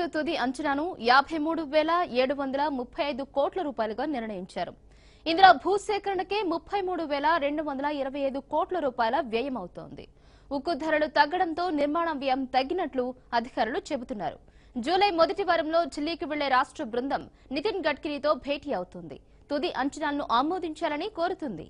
project తుది అంచనాను యాభై మూడు వేల ఏడు వందల ముప్పై ఐదు కోట్ల రూపాయలుగా నిర్ణయించారు ఇందులో భూసేకరణకే ముప్పై మూడు వేల రెండు వందల ఇరవై ఐదు కోట్ల రూపాయల వ్యయం అవుతోంది ఉక్కు ధరలు తగ్గడంతో నిర్మాణ వ్యయం తగ్గినట్లు అధికారులు చెబుతున్నారు జూలై మొదటి వారంలో ఢిల్లీకి వెళ్లే రాష్ట్ర బృందం నితిన్ గడ్కరీతో భేటీ అవుతుంది తుది అంచనాలను ఆమోదించాలని కోరుతుంది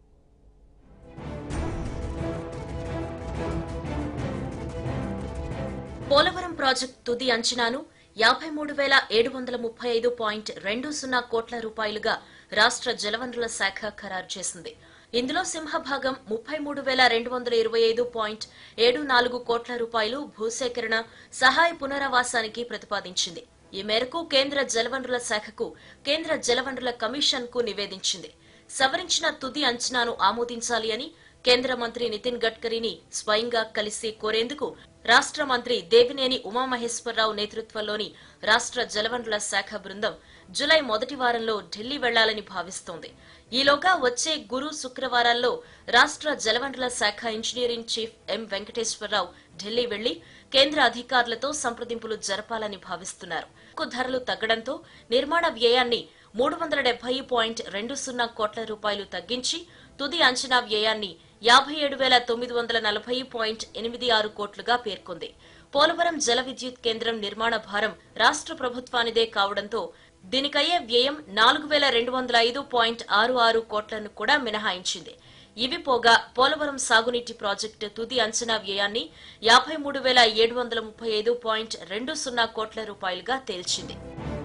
పోలవరం ప్రాజెక్టు తుది అంచనాను యాభై మూడు వేల ఏడు వందల ముప్పై ఐదు పాయింట్ రెండు సున్నా కోట్ల రూపాయలుగా రాష్ట్ర జలవనరుల శాఖ ఖరారు చేసింది ఇందులో సింహభాగం ముప్పై మూడు వేల రెండు వందల ఇరవై ఐదు పాయింట్ ఏడు నాలుగు కోట్ల రూపాయలు భూసేకరణ సహాయ పునరావాసానికి ప్రతిపాదించింది ఈ మేరకు కేంద్ర జలవనరుల శాఖకు కేంద్ర జలవనరుల కమిషన్ కు నివేదించింది సవరించిన తుది అంచనాను ఆమోదించాలి అని కేంద్ర మంత్రి నితిన్ గడ్కరీని స్వయంగా కలిసి కోరేందుకు రాష్ట్ర మంత్రి దేవినేని ఉమామహేశ్వరరావు నేతృత్వంలోని రాష్ట్ర జలవనరుల శాఖ బృందం జులై మొదటి వారంలో ఢిల్లీ వెళ్లాలని భావిస్తోంది ఈలోగా వచ్చే గురు శుక్రవారాల్లో రాష్ట్ర జలవనరుల శాఖ engineering chief M Venkateswararao Delhi వెళ్లి కేంద్ర అధికారులతో సంప్రదింపులు జరపాలని భావిస్తున్నారు ఉక్కు ధరలు తగ్గడంతో నిర్మాణ వ్యయాన్ని మూడు వందల డెబ్బై పాయింట్ రెండు సున్నా కోట్ల రూపాయలు తగ్గించి తుది అంచనా వ్యయాన్ని యాభై ఏడు వేల తొమ్మిది వందల నలభై పాయింట్ ఎనిమిది ఆరు కోట్లుగా పేర్కొంది పోలవరం జల విద్యుత్ కేంద్రం నిర్మాణ భారం రాష్ట్ర ప్రభుత్వానిదే కావడంతో దీనికయ్యే వ్యయం నాలుగు వేల రెండు వందల ఐదు పాయింట్ ఆరు ఆరు కోట్లను కూడా మినహాయించింది ఇవి పోగా పోలవరం సాగునీటి ప్రాజెక్టు తుది అంచనా వ్యయాన్ని యాభై మూడు వేల ఏడు వందల ముప్పై ఐదు పాయింట్ రెండు సున్నా కోట్ల రూపాయలుగా తేల్చింది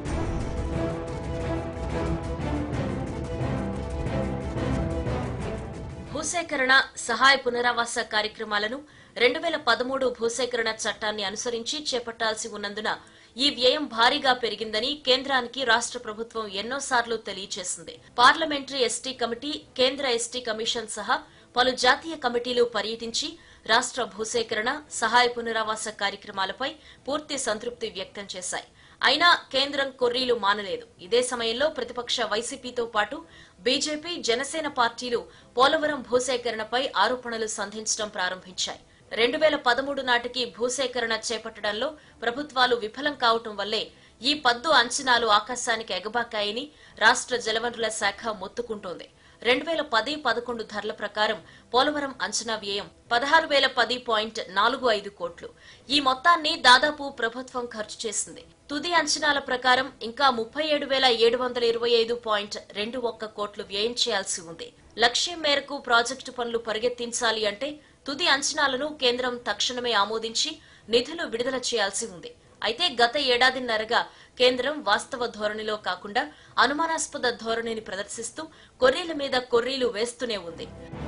భూసేకరణ సహాయ పునరావాస కార్యక్రమాలను రెండు వేల పదమూడు భూసేకరణ చట్టాన్ని అనుసరించి చేపట్టాల్సి ఉన్నందున ఈ వ్యయం భారీగా పెరిగిందని కేంద్రానికి రాష్ట్ర ప్రభుత్వం ఎన్నోసార్లు తెలియజేసింది పార్లమెంటరీ ఎస్టీ కమిటీ కేంద్ర ఎస్టీ కమిషన్ సహా పలు జాతీయ కమిటీలు పర్యటించి రాష్ట్ర భూసేకరణ సహాయ పునరావాస కార్యక్రమాలపై పూర్తి సంతృప్తి వ్యక్తం చేశాయి అయినా కేంద్రం కొర్రీలు మానలేదు ఇదే సమయంలో ప్రతిపక్ష వైసీపీతో పాటు బీజేపీ జనసేన పార్టీలు పోలవరం భూసేకరణపై ఆరోపణలు సంధించడం ప్రారంభించాయి రెండు వేల పదమూడు నాటికి భూసేకరణ చేపట్టడంలో ప్రభుత్వాలు విఫలం కావటం వల్లే ఈ పద్దు అంచనాలు ఆకాశానికి ఎగబాకాయని రాష్ట్ర జలవనరుల శాఖ మొత్తుకుంటోంది రెండు వేల పది పదకొండు ధరల ప్రకారం పోలవరం అంచనా వ్యయం పదహారు వేల పది పాయింట్ నాలుగు ఐదు కోట్లు ఈ మొత్తాన్ని దాదాపు ప్రభుత్వం ఖర్చు చేసింది తుది అంచనాల ప్రకారం ఇంకా ముప్పై ఏడు వేల ఏడు వందల ఇరవై ఐదు పాయింట్ రెండు ఒక్క కోట్లు వ్యయం చేయాల్సి ఉంది లక్ష్యం మేరకు ప్రాజెక్టు పనులు పరిగెత్తించాలి అంటే తుది అంచనాలను కేంద్రం తక్షణమే ఆమోదించి నిధులు విడుదల చేయాల్సి ఉంది అయితే గత ఏడాదిన్నరగా కేంద్రం వాస్తవ ధోరణిలో కాకుండా అనుమానాస్పద ధోరణిని ప్రదర్శిస్తూ కొర్రీల మీద కొర్రీలు వేస్తూనే ఉంది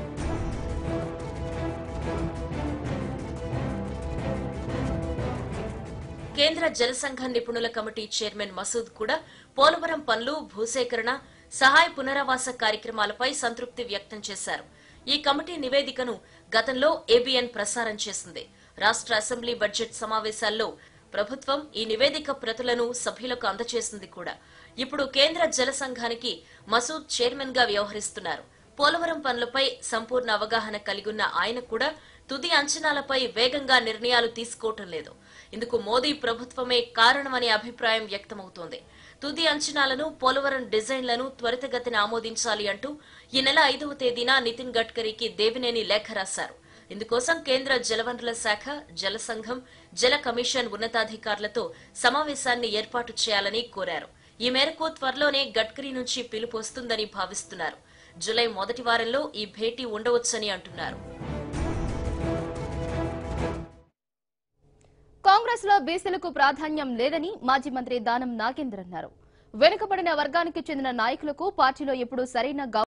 కేంద్ర జలసంఘం నిపుణుల కమిటీ చైర్మన్ మసూద్ కూడా పోలవరం పనులు భూసేకరణ సహాయ పునరావాస కార్యక్రమాలపై సంతృప్తి వ్యక్తం చేశారు ఈ కమిటీ నివేదికను గతంలో ఏబిఎన్ ప్రసారం చేసింది రాష్ట్ర అసెంబ్లీ బడ్జెట్ సమావేశాల్లో ప్రభుత్వం ఈ నివేదిక ప్రతులను సభ్యులకు అందజేసింది కూడా ఇప్పుడు కేంద్ర జల సంఘానికి మసూద్ చైర్మన్ గా వ్యవహరిస్తున్నారు పోలవరం పనులపై సంపూర్ణ అవగాహన కలిగున్న ఆయన కూడా తుది అంచనాలపై వేగంగా నిర్ణయాలు తీసుకోవటం లేదు ఇందుకు మోదీ ప్రభుత్వమే కారణమనే అభిప్రాయం వ్యక్తమవుతోంది తుది అంచనాలను పోలవరం డిజైన్లను త్వరితగతిన ఆమోదించాలి అంటూ ఈ నెల ఐదవ తేదీన నితిన్ గడ్కరీకి దేవినేని లేఖ రాశారు ఇందుకోసం కేంద్ర జలవనరుల శాఖ జల సంఘం జల కమిషన్ ఉన్నతాధికారులతో సమావేశాన్ని ఏర్పాటు చేయాలని కోరారు ఈ మేరకు త్వరలోనే గడ్కరీ నుంచి పిలుపు వస్తుందని భావిస్తున్నారు జులై మొదటి వారంలో ఈ భేటీ ఉండవచ్చని అంటున్నారు కాంగ్రెస్ లో బీసీలకు ప్రాధాన్యం లేదని మాజీ మంత్రి దానం నాగేంద్ర అన్నారు వెనుకబడిన వర్గానికి చెందిన నాయకులకు పార్టీలో ఎప్పుడూ సరైన గౌరవం